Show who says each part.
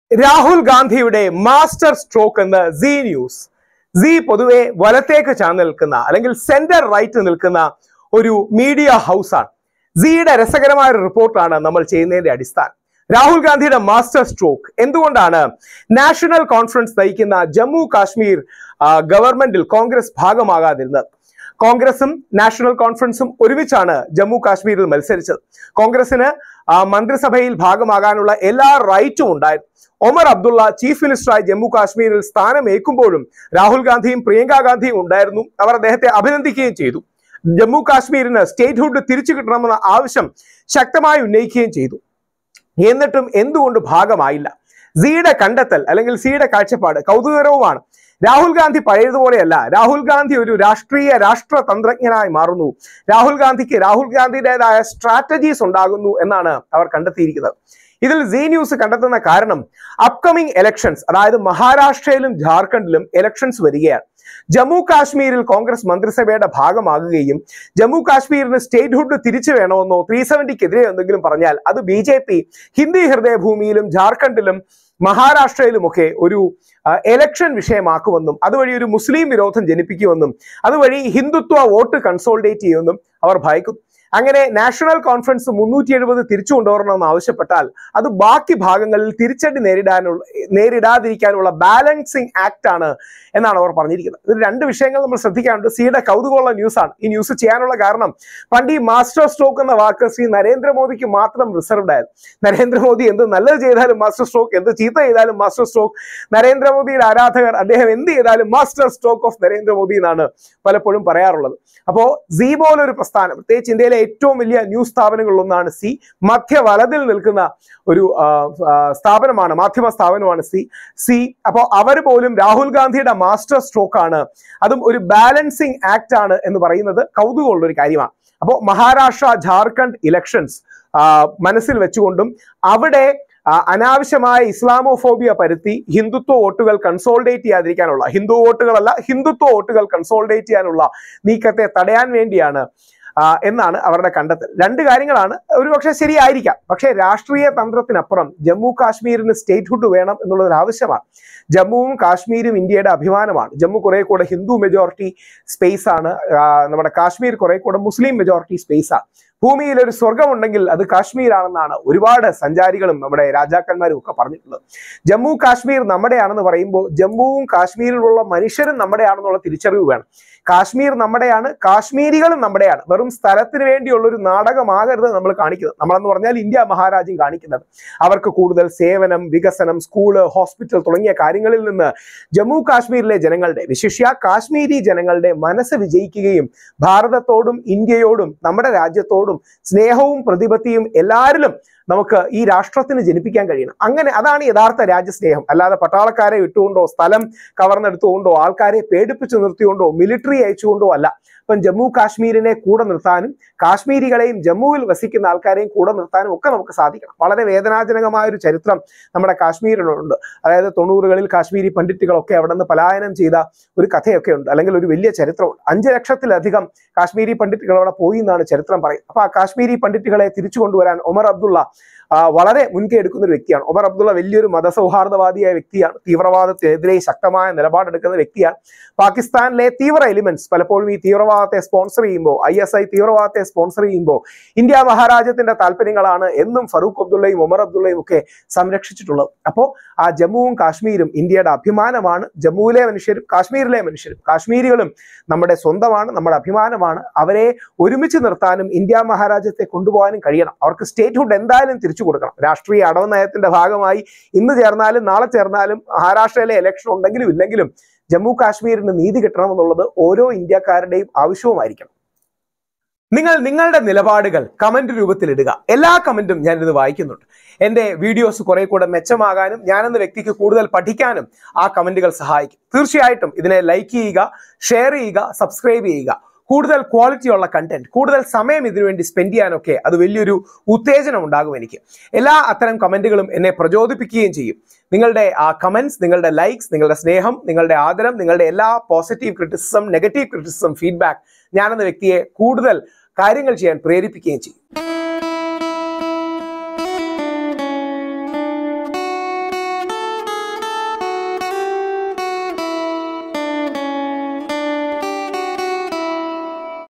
Speaker 1: രാഹുൽ ഗാന്ധിയുടെ master stroke എന്ന് C news C പൊതുവെ വലത്തേക്ക് ചാർന്ന് നിൽക്കുന്ന അല്ലെങ്കിൽ സെന്റർ റൈറ്റ് നിൽക്കുന്ന ഒരു മീഡിയ ഹൗസാണ് സിയുടെ രസകരമായ ഒരു റിപ്പോർട്ടാണ് നമ്മൾ ചെയ്യുന്നതിന്റെ അടിസ്ഥാനം രാഹുൽ ഗാന്ധിയുടെ മാസ്റ്റർ സ്ട്രോക്ക് എന്തുകൊണ്ടാണ് നാഷണൽ കോൺഫറൻസ് നയിക്കുന്ന ജമ്മു കാശ്മീർ ആ, ഗവൺമെന്റിൽ കോൺഗ്രസ് ഭാഗമാകാതിരുന്നത് കോൺഗ്രസും നാഷണൽ കോൺഫറൻസും ഒരുമിച്ചാണ് ജമ്മു കാശ്മീരിൽ മത്സരിച്ചത് കോൺഗ്രസിന് ആ, മന്ത്രിസഭയിൽ ഭാഗമാകാനുള്ള എല്ലാ റൈറ്റും ഉണ്ടായിരുന്നു ഒമർ അബ്ദുള്ള ചീഫ് മിനിസ്റ്ററായി ജമ്മു കാശ്മീരിൽ സ്ഥാനമേൽക്കുമ്പോഴും രാഹുൽ ഗാന്ധിയും പ്രിയങ്ക ഗാന്ധിയും ഉണ്ടായിരുന്നു അവർ അദ്ദേഹത്തെ അഭിനന്ദിക്കുകയും ചെയ്തു ജമ്മു കാശ്മീരിന് സ്റ്റേറ്റ്ഹുഡ് തിരിച്ചു കിട്ടണമെന്ന ആവശ്യം ശക്തമായി ഉന്നയിക്കുകയും ചെയ്തു എന്നിട്ടും എന്തുകൊണ്ട് ഭാഗമായില്ല സിയുടെ കണ്ടെത്തൽ അല്ലെങ്കിൽ സിയുടെ കാഴ്ചപ്പാട് കൗതുകരവുമാണ് രാഹുൽ ഗാന്ധി പഴയതുപോലെയല്ല രാഹുൽ ഗാന്ധി ഒരു രാഷ്ട്രീയ രാഷ്ട്രതന്ത്രജ്ഞനായി മാറുന്നു രാഹുൽ ഗാന്ധിക്ക് രാഹുൽ ഗാന്ധിയുടേതായ സ്ട്രാറ്റജീസ് ഉണ്ടാകുന്നു എന്നാണ് അവർ കണ്ടെത്തിയിരിക്കുന്നത് ഇതിൽ സി ന്യൂസ് കണ്ടെത്തുന്ന കാരണം അപ്കമിംഗ് എലക്ഷൻസ് അതായത് മഹാരാഷ്ട്രയിലും ജാർഖണ്ഡിലും എലക്ഷൻസ് വരികയാണ് ജമ്മു കാശ്മീരിൽ കോൺഗ്രസ് മന്ത്രിസഭയുടെ ഭാഗമാകുകയും ജമ്മു കാശ്മീരിന് സ്റ്റേറ്റ്ഹുഡ് തിരിച്ചു വേണമെന്നോ ത്രീ സെവന്റിക്കെതിരെ എന്തെങ്കിലും പറഞ്ഞാൽ അത് ബി ജെ പി ഹിന്ദി ഹൃദയഭൂമിയിലും ജാർഖണ്ഡിലും മഹാരാഷ്ട്രയിലുമൊക്കെ ഒരു ആ, എലക്ഷൻ വിഷയമാക്കുമെന്നും അതുവഴി ഒരു മുസ്ലിം വിരോധം ജനിപ്പിക്കുമെന്നും അതുവഴി ഹിന്ദുത്വ വോട്ട് കൺസോൾഡേറ്റ് ചെയ്യുമെന്നും അവർ ഭയക്കുന്നു അങ്ങനെ നാഷണൽ കോൺഫറൻസ് മുന്നൂറ്റി എഴുപത് തിരിച്ചു കൊണ്ടുവരണമെന്ന് ആവശ്യപ്പെട്ടാൽ അത് ബാക്കി ഭാഗങ്ങളിൽ തിരിച്ചടി നേരിടാനുള്ള നേരിടാതിരിക്കാനുള്ള ബാലൻസിങ് ആക്ട് ആണ് എന്നാണ് അവർ പറഞ്ഞിരിക്കുന്നത് ഇത് രണ്ട് വിഷയങ്ങൾ നമ്മൾ ശ്രദ്ധിക്കാനുണ്ട് സിയുടെ കൗതുകമുള്ള ന്യൂസാണ് ഈ ന്യൂസ് ചെയ്യാനുള്ള കാരണം പണ്ട് ഈ മാസ്റ്റർ സ്ട്രോക്ക് എന്ന വാക്ക് ശ്രീ നരേന്ദ്രമോദിക്ക് മാത്രം റിസർവ്ഡ് ആയിരുന്നു നരേന്ദ്രമോദി എന്ത് നല്ലത് ചെയ്താലും മാസ്റ്റർ സ്ട്രോക്ക് എന്ത് ചീത്ത ചെയ്താലും മാസ്റ്റർ സ്ട്രോക്ക് നരേന്ദ്രമോദിയുടെ ആരാധകർ അദ്ദേഹം എന്ത് ചെയ്താലും മാസ്റ്റർ സ്ട്രോക്ക് ഓഫ് നരേന്ദ്രമോദി എന്നാണ് പലപ്പോഴും പറയാറുള്ളത് അപ്പോ സി പോലൊരു പ്രസ്ഥാനം പ്രത്യേകിച്ച് ഇന്ത്യയിലെ ഏറ്റവും വലിയ ന്യൂസ് സ്ഥാപനങ്ങളിലൊന്നാണ് സി മധ്യ വലതിൽ നിൽക്കുന്ന ഒരു ആ, ആ, സ്ഥാപനമാണ് മാധ്യമ സ്ഥാപനമാണ് സി സി അപ്പോൾ അവർ പോലും രാഹുൽ ഗാന്ധിയുടെ മാസ്റ്റർ സ്ട്രോക്ക് ആണ് അതും ഒരു ബാലൻസിങ് ആക്ട് ആണ് എന്ന് പറയുന്നത് കൗതുകമുള്ള ഒരു കാര്യമാണ് അപ്പോൾ മഹാരാഷ്ട്ര ജാർഖണ്ഡ് ഇലക്ഷൻസ് മനസ്സിൽ വെച്ചുകൊണ്ടും അവിടെ ആ, അനാവശ്യമായ ഇസ്ലാമോഫോബിയ പരുത്തി ഹിന്ദുത്വ വോട്ടുകൾ കൺസോൾഡേറ്റ് ചെയ്യാതിരിക്കാനുള്ള ഹിന്ദു വോട്ടുകളല്ല ഹിന്ദുത്വ വോട്ടുകൾ കൺസോൾഡേറ്റ് ചെയ്യാനുള്ള നീക്കത്തെ തടയാൻ വേണ്ടിയാണ് ആ, എന്നാണ് അവരുടെ കണ്ടെത്തൽ രണ്ട് കാര്യങ്ങളാണ് ഒരുപക്ഷെ ശരിയായിരിക്കാം പക്ഷേ രാഷ്ട്രീയ തന്ത്രത്തിനപ്പുറം ജമ്മു കാശ്മീരിന് സ്റ്റേറ്റ്ഹുഡ് വേണം എന്നുള്ളത് ആവശ്യമാണ് ജമ്മുവും കാശ്മീരും ഇന്ത്യയുടെ അഭിമാനമാണ് ജമ്മു കുറെ കൂടെ ഹിന്ദു മെജോറിറ്റി സ്പേസ് ആണ് ആ, നമ്മുടെ കാശ്മീർ കുറെ കൂടെ മുസ്ലിം മെജോറിറ്റി സ്പേസ് ആണ് ഭൂമിയിൽ ഒരു സ്വർഗമുണ്ടെങ്കിൽ അത് കാശ്മീരാണെന്നാണ് ഒരുപാട് സഞ്ചാരികളും നമ്മുടെ രാജാക്കന്മാരും ഒക്കെ പറഞ്ഞിട്ടുള്ളത് ജമ്മു കാശ്മീർ നമ്മുടെയാണെന്ന് പറയുമ്പോൾ ജമ്മുവും കാശ്മീരിലുള്ള മനുഷ്യരും നമ്മുടെയാണെന്നുള്ള തിരിച്ചറിവ് വേണം കാശ്മീർ നമ്മുടെയാണ് കാശ്മീരികളും നമ്മുടെയാണ് വെറും സ്ഥലത്തിന് വേണ്ടിയുള്ള ഒരു നാടകമാകരുത് നമ്മൾ കാണിക്കുന്നത് നമ്മളെന്ന് പറഞ്ഞാൽ ഇന്ത്യ മഹാരാജ്യം കാണിക്കുന്നത് അവർക്ക് കൂടുതൽ സേവനം വികസനം സ്കൂള് ഹോസ്പിറ്റൽ തുടങ്ങിയ കാര്യങ്ങളിൽ നിന്ന് ജമ്മു കാശ്മീരിലെ ജനങ്ങളുടെ വിശിഷ്യ കാശ്മീരി ജനങ്ങളുടെ മനസ്സ് വിജയിക്കുകയും ഭാരതത്തോടും ഇന്ത്യയോടും നമ്മുടെ രാജ്യത്തോടും സ്നേഹവും പ്രതിപത്തിയും എല്ലാവരിലും നമുക്ക് ഈ രാഷ്ട്രത്തിന് ജനിപ്പിക്കാൻ കഴിയണം അങ്ങനെ അതാണ് യഥാർത്ഥ രാജ്യസ്നേഹം അല്ലാതെ പട്ടാളക്കാരെ ഇട്ടുകൊണ്ടോ സ്ഥലം കവർന്നെടുത്തുകൊണ്ടോ ആൾക്കാരെ പേടിപ്പിച്ചു നിർത്തിക്കൊണ്ടോ മിലിറ്ററി അയച്ചുകൊണ്ടോ അല്ല ഇപ്പം ജമ്മു കാശ്മീരിനെ കൂടെ നിർത്താനും കാശ്മീരികളെയും ജമ്മുവിൽ വസിക്കുന്ന ആൾക്കാരെയും കൂടെ നിർത്താനും ഒക്കെ നമുക്ക് സാധിക്കണം വളരെ വേദനാജനകമായ ഒരു ചരിത്രം നമ്മുടെ കാശ്മീരിലുണ്ട് അതായത് തൊണ്ണൂറുകളിൽ കാശ്മീരി പണ്ഡിറ്റുകളൊക്കെ അവിടെ നിന്ന് പലായനം ചെയ്ത ഒരു കഥയൊക്കെ ഉണ്ട് അല്ലെങ്കിൽ ഒരു വലിയ ചരിത്രമുണ്ട് അഞ്ച് ലക്ഷത്തിലധികം കാശ്മീരി പണ്ഡിറ്റുകൾ അവിടെ പോയി എന്നാണ് ചരിത്രം പറയുന്നത് അപ്പൊ ആ കാശ്മീരി പണ്ഡിറ്റുകളെ തിരിച്ചു കൊണ്ടുവരാൻ ഒമർ അബ്ദുള്ള ആ, വളരെ മുൻകൈ എടുക്കുന്ന ഒരു വ്യക്തിയാണ് ഒമർ അബ്ദുള്ള വലിയൊരു മതസൗഹാർദ്ദവാദിയായ വ്യക്തിയാണ് തീവ്രവാദത്തിനെതിരെ ശക്തമായ നിലപാടെടുക്കുന്ന വ്യക്തിയാണ് പാകിസ്ഥാനിലെ തീവ്ര എലിമെന്റ്സ് പലപ്പോഴും ഈ തീവ്രവാദത്തെ സ്പോൺസർ ചെയ്യുമ്പോൾ ഐ എസ് ഐ തീവ്രവാദത്തെ സ്പോൺസർ ചെയ്യുമ്പോൾ ഇന്ത്യ മഹാരാജ്യത്തിന്റെ താല്പര്യങ്ങളാണ് എന്നും ഫറൂഖ് അബ്ദുള്ളയും ഒമർ അബ്ദുള്ളയും ഒക്കെ സംരക്ഷിച്ചിട്ടുള്ളത് അപ്പോൾ ആ ജമ്മുവും കാശ്മീരും ഇന്ത്യയുടെ അഭിമാനമാണ് ജമ്മുവിലെ മനുഷ്യരും കാശ്മീരിലെ മനുഷ്യരും കാശ്മീരികളും നമ്മുടെ സ്വന്തമാണ് നമ്മുടെ അഭിമാനമാണ് അവരെ ഒരുമിച്ച് നിർത്താനും ഇന്ത്യ മഹാരാജ്യത്തെ കൊണ്ടുപോകാനും കഴിയണം അവർക്ക് സ്റ്റേറ്റ്ഹുഡ് എന്തായാലും തിരിച്ചു കൊടുക്കണം രാഷ്ട്രീയ അടവ് നയത്തിന്റെ ഭാഗമായി ഇന്ന് ചേർന്നാലും നാളെ ചേർന്നാലും മഹാരാഷ്ട്രയിലെ ഇലക്ഷൻ ഉണ്ടെങ്കിലും ഇല്ലെങ്കിലും ജമ്മു കാശ്മീരിന് നീതി കിട്ടണമെന്നുള്ളത് ഓരോ ഇന്ത്യക്കാരുടെയും ആവശ്യവുമായിരിക്കണം നിങ്ങൾ നിങ്ങളുടെ നിലപാടുകൾ കമന്റ് രൂപത്തിൽ ഇടുക എല്ലാ കമന്റും ഞാൻ ഇത് വായിക്കുന്നുണ്ട് എന്റെ വീഡിയോസ് കുറെ കൂടെ മെച്ചമാകാനും ഞാനെന്ന വ്യക്തിക്ക് കൂടുതൽ പഠിക്കാനും ആ കമന്റുകൾ സഹായിക്കും തീർച്ചയായിട്ടും ഇതിനെ ലൈക്ക് ചെയ്യുക ഷെയർ ചെയ്യുക സബ്സ്ക്രൈബ് ചെയ്യുക കൂടുതൽ ക്വാളിറ്റി ഉള്ള കണ്ടന്റ് കൂടുതൽ സമയം ഇതിനുവേണ്ടി സ്പെൻഡ് ചെയ്യാനൊക്കെ അത് വലിയൊരു ഉത്തേജനം ഉണ്ടാകും എനിക്ക് എല്ലാ അത്തരം കമന്റുകളും എന്നെ പ്രചോദിപ്പിക്കുകയും ചെയ്യും നിങ്ങളുടെ ആ കമന്റ്സ് നിങ്ങളുടെ ലൈക്സ് നിങ്ങളുടെ സ്നേഹം നിങ്ങളുടെ ആദരം നിങ്ങളുടെ എല്ലാ positive criticism negative criticism feedback ഞാനെന്ന വ്യക്തിയെ കൂടുതൽ കാര്യങ്ങൾ ചെയ്യാൻ പ്രേരിപ്പിക്കുകയും ചെയ്യും